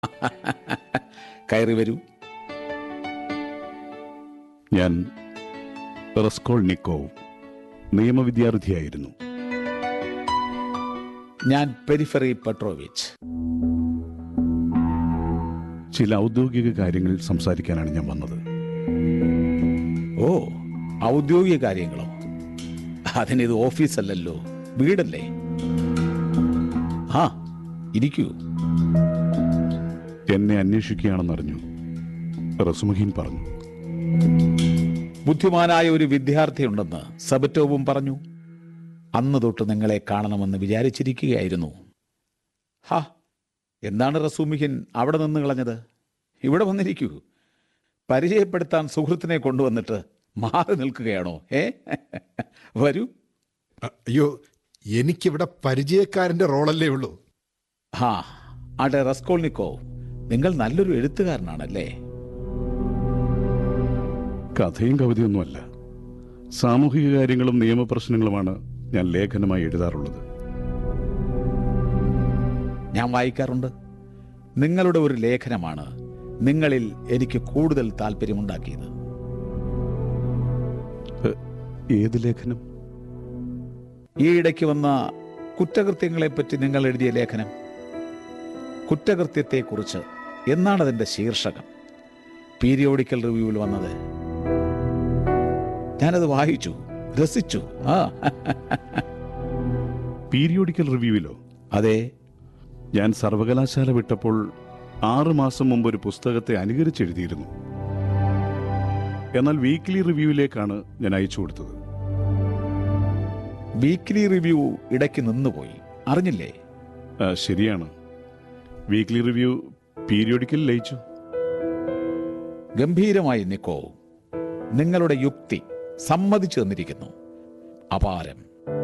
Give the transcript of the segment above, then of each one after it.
കയറി വരൂ ഞാൻ റസ്കോൾ നിക്കോവ് നിയമവിദ്യാർത്ഥിയായിരുന്നു ഞാൻ പെരിഫറി പെട്രോവിച്ച് ചില ഔദ്യോഗിക കാര്യങ്ങൾ സംസാരിക്കാനാണ് ഞാൻ വന്നത് ഓ ഔദ്യോഗിക കാര്യങ്ങളോ അതിനിത് ഓഫീസല്ലല്ലോ വീടല്ലേ ആ ഇരിക്കൂ എന്നെ അന്വേഷിക്കുകയാണെന്നറിഞ്ഞു റസുമഹീൻ പറഞ്ഞു ബുദ്ധിമാനായ ഒരു വിദ്യാർത്ഥിയുണ്ടെന്ന് സബറ്റോവും പറഞ്ഞു അന്ന് തൊട്ട് നിങ്ങളെ കാണണമെന്ന് വിചാരിച്ചിരിക്കുകയായിരുന്നു ഹാ എന്താണ് റസൂമിഹിൻ അവിടെ നിന്ന് കളഞ്ഞത് ഇവിടെ വന്നിരിക്കൂ പരിചയപ്പെടുത്താൻ സുഹൃത്തിനെ കൊണ്ടുവന്നിട്ട് മാറി നിൽക്കുകയാണോ ഏ വരൂ അ- അയ്യോ എനിക്കിവിടെ പരിചയക്കാരന്റെ റോളല്ലേ ഉള്ളൂ ഹാ ആട്ടെ റസ്കോൾനിക്കോ നിങ്ങൾ നല്ലൊരു എഴുത്തുകാരനാണല്ലേ കഥയും കവിതയൊന്നുമല്ല സാമൂഹിക കാര്യങ്ങളും നിയമപ്രശ്നങ്ങളുമാണ് ഞാൻ ലേഖനമായി എഴുതാറുള്ളത് ഞാൻ വായിക്കാറുണ്ട് നിങ്ങളുടെ ഒരു ലേഖനമാണ് നിങ്ങളിൽ എനിക്ക് കൂടുതൽ താല്പര്യമുണ്ടാക്കിയത് എ, ഏത് ലേഖനം ഈ ഇടയ്ക്ക് വന്ന കുറ്റകൃത്യങ്ങളെപ്പറ്റി നിങ്ങൾ എഴുതിയ ലേഖനം കുറ്റകൃത്യത്തെക്കുറിച്ച് എന്നാണ് അതിന്റെ ശീർഷകം പീരിയോഡിക്കൽ റിവ്യൂവിൽ വന്നത് ഞാനത് വായിച്ചു രസിച്ചു ആ പീരിയോഡിക്കൽ റിവ്യൂവിലോ അതെ ഞാൻ സർവകലാശാല വിട്ടപ്പോൾ ആറു മാസം മുമ്പ് ഒരു പുസ്തകത്തെ അനുകരിച്ചെഴുതിയിരുന്നു എന്നാൽ വീക്ക്ലി റിവ്യൂവിലേക്കാണ് ഞാൻ അയച്ചു കൊടുത്തത് വീക്ക്ലി റിവ്യൂ ഇടയ്ക്ക് നിന്നുപോയി അറിഞ്ഞില്ലേ ആ, ശരിയാണ് വീക്ക്ലി റിവ്യൂ പീരിയോഡിക്കൽ ലയിച്ചു ഗംഭീരമായി നിക്കോ നിങ്ങളുടെ യുക്തി സമ്മതിച്ചു തന്നിരിക്കുന്നു അപാരം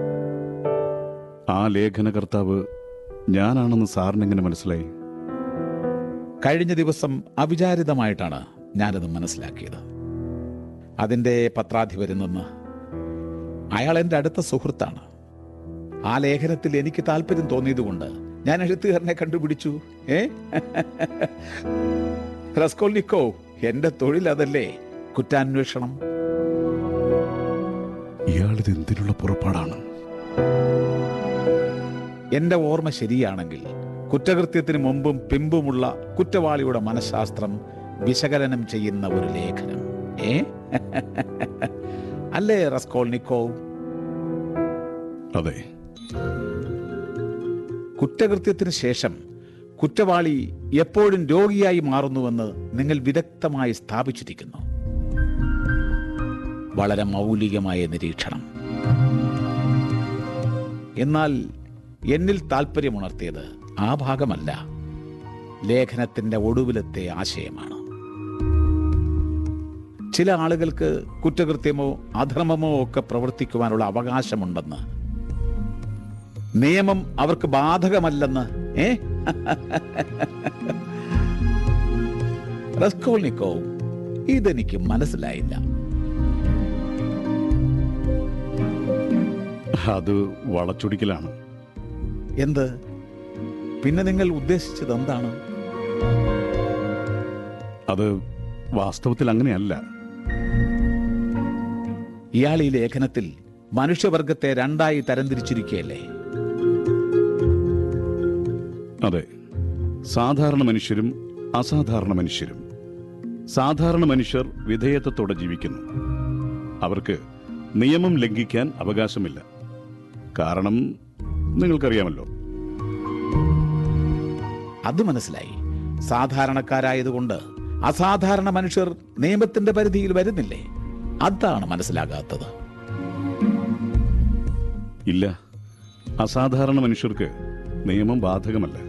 ആ ലേഖനകർത്താവ് ഞാനാണെന്ന് സാറിനെങ്ങനെ മനസ്സിലായി കഴിഞ്ഞ ദിവസം അവിചാരിതമായിട്ടാണ് ഞാനത് മനസ്സിലാക്കിയത് അതിൻ്റെ പത്രാധിപരിൽ നിന്ന് അയാൾ എൻ്റെ അടുത്ത സുഹൃത്താണ് ആ ലേഖനത്തിൽ എനിക്ക് താല്പര്യം തോന്നിയതുകൊണ്ട് ഞാൻ എഴുത്തുകാരനെ കണ്ടുപിടിച്ചു ഏ റസ്കോൾനിക്കോ എന്റെ തൊഴിൽ അതല്ലേ കുറ്റാന്വേഷണം ഇയാളിത് എന്തിനുള്ള പുറപ്പാടാണ് എന്റെ ഓർമ്മ ശരിയാണെങ്കിൽ കുറ്റകൃത്യത്തിന് മുമ്പും പിമ്പുമുള്ള കുറ്റവാളിയുടെ മനഃശാസ്ത്രം വിശകലനം ചെയ്യുന്ന ഒരു ലേഖനം ഏ അല്ലേ റസ്കോൾനിക്കോ അതെ കുറ്റകൃത്യത്തിന് ശേഷം കുറ്റവാളി എപ്പോഴും രോഗിയായി മാറുന്നുവെന്ന് നിങ്ങൾ വിദഗ്ധമായി സ്ഥാപിച്ചിരിക്കുന്നു വളരെ മൗലികമായ നിരീക്ഷണം എന്നാൽ എന്നിൽ താല്പര്യമുണർത്തിയത് ആ ഭാഗമല്ല ലേഖനത്തിന്റെ ഒടുവിലത്തെ ആശയമാണ് ചില ആളുകൾക്ക് കുറ്റകൃത്യമോ അധർമ്മമോ ഒക്കെ പ്രവർത്തിക്കുവാനുള്ള അവകാശമുണ്ടെന്ന് നിയമം അവർക്ക് ബാധകമല്ലെന്ന് ഏ റസ്കോൾനിക്കോ ഇതെനിക്ക് മനസ്സിലായില്ല അത് വളച്ചൊടിക്കലാണ് എന്ത് പിന്നെ നിങ്ങൾ ഉദ്ദേശിച്ചത് എന്താണ് അത് വാസ്തവത്തിൽ അങ്ങനെയല്ല ഇയാൾ ഈ ലേഖനത്തിൽ മനുഷ്യവർഗത്തെ രണ്ടായി തരംതിരിച്ചിരിക്കുകയല്ലേ അതെ സാധാരണ മനുഷ്യരും അസാധാരണ മനുഷ്യരും സാധാരണ മനുഷ്യർ വിധേയത്വത്തോടെ ജീവിക്കുന്നു അവർക്ക് നിയമം ലംഘിക്കാൻ അവകാശമില്ല കാരണം നിങ്ങൾക്കറിയാമല്ലോ അത് മനസ്സിലായി സാധാരണക്കാരായതുകൊണ്ട് അസാധാരണ മനുഷ്യർ നിയമത്തിന്റെ പരിധിയിൽ വരുന്നില്ലേ അതാണ് മനസ്സിലാകാത്തത് ഇല്ല അസാധാരണ മനുഷ്യർക്ക് നിയമം ബാധകമല്ല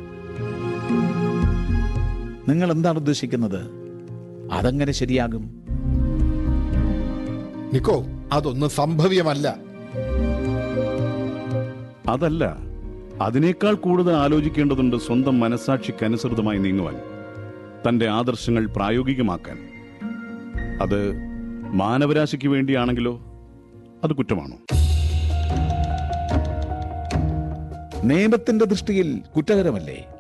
നിങ്ങൾ എന്താണ് ഉദ്ദേശിക്കുന്നത് അതെങ്ങനെ ശരിയാകും നിക്കോ അതൊന്നും സംഭവ്യമല്ല അതല്ല അതിനേക്കാൾ കൂടുതൽ ആലോചിക്കേണ്ടതുണ്ട് സ്വന്തം മനസാക്ഷിക്കനുസൃതമായി നീങ്ങുവാൻ തന്റെ ആദർശങ്ങൾ പ്രായോഗികമാക്കാൻ അത് മാനവരാശിക്ക് വേണ്ടിയാണെങ്കിലോ അത് കുറ്റമാണോ നിയമത്തിന്റെ ദൃഷ്ടിയിൽ കുറ്റകരമല്ലേ